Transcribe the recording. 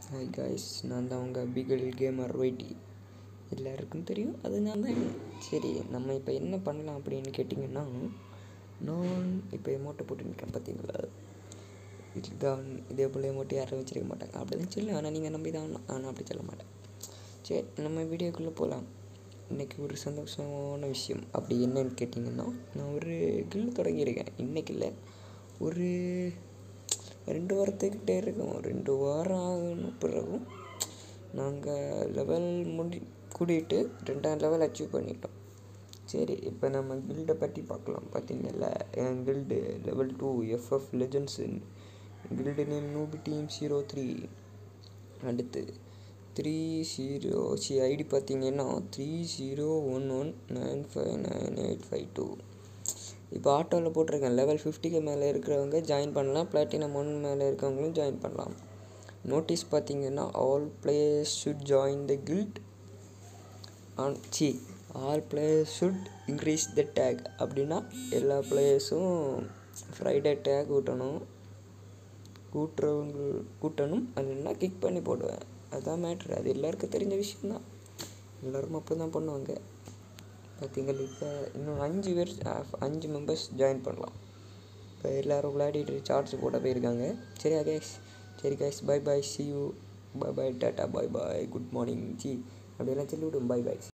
hi guys நான் தான் உங்கள் பிகல் கேமர் ஒய்டி எல்லாருக்கும் தெரியும் அது நான் தான் சரி நம்ம இப்போ என்ன பண்ணலாம் அப்படின்னு கேட்டிங்கன்னா நான் இப்போ எமோட்டை போட்டு நிற்கிறேன் பார்த்தீங்களா இதுதான் இதே போல் எமோட்டு யாரும் வச்சிருக்க மாட்டாங்க அப்படி தான் சொல்லுவேன் ஆனால் நீங்கள் நம்பி தான் ஆனால் அப்படி சொல்ல மாட்டேன் சரி நம்ம வீடியோக்குள்ளே போகலாம் இன்றைக்கி ஒரு சந்தோஷமான விஷயம் அப்படி என்னன்னு கேட்டிங்கன்னா நான் ஒரு கில் தொடங்கியிருக்கேன் இன்றைக்கி இல்லை ஒரு ரெண்டு வாரத்துக்கிட்டே இருக்கும் ரெண்டு வாரம் ஆகணும் பிறகும் நாங்கள் லெவல் முடி கூட்டிகிட்டு ரெண்டாம் லெவல் அச்சீவ் பண்ணிட்டோம் சரி இப்போ நம்ம கில்டை பற்றி பார்க்கலாம் பார்த்தீங்கல்ல என் guild level two FF legends guild name noobie team zero three அடுத்து த்ரீ ஜீரோ சி ஐடி பார்த்தீங்கன்னா three zero one one nine five nine eight five two இப்போ ஆட்டோவில் போட்டிருக்கேன் லெவல் ஃபிஃப்டிக்கு மேலே இருக்கிறவங்க ஜாயின் பண்ணலாம் பிளாட்டினம் ஒன் மேலே இருக்கிறவங்களும் ஜாயின் பண்ணலாம் நோட்டீஸ் பார்த்தீங்கன்னா all players should join the guild on C all players should increase the tag அப்படின்னா எல்லா பிளேயர்ஸும் ஃப்ரைடே டேக் கூட்டணும் கூட்டுறவங்க கூட்டணும் அதுனா கிக் பண்ணி போடுவேன் அதுதான் மேட்ரு அது எல்லாருக்கும் தெரிஞ்ச விஷயந்தான் எல்லோரும் அப்படி தான் பண்ணுவாங்க பார்த்தீங்களா இப்போ இன்னும் அஞ்சு பேர் அஞ்சு மெம்பர்ஸ் ஜாயின் பண்ணலாம் இப்போ எல்லோரும் விளையாடிட்டு சார்ஜ் போட போயிருக்காங்க சரியா கேஸ் சரி guys bye bye see you bye bye tata bye bye good morning ji அப்படியெல்லாம் சொல்லி விடும் பை பாய்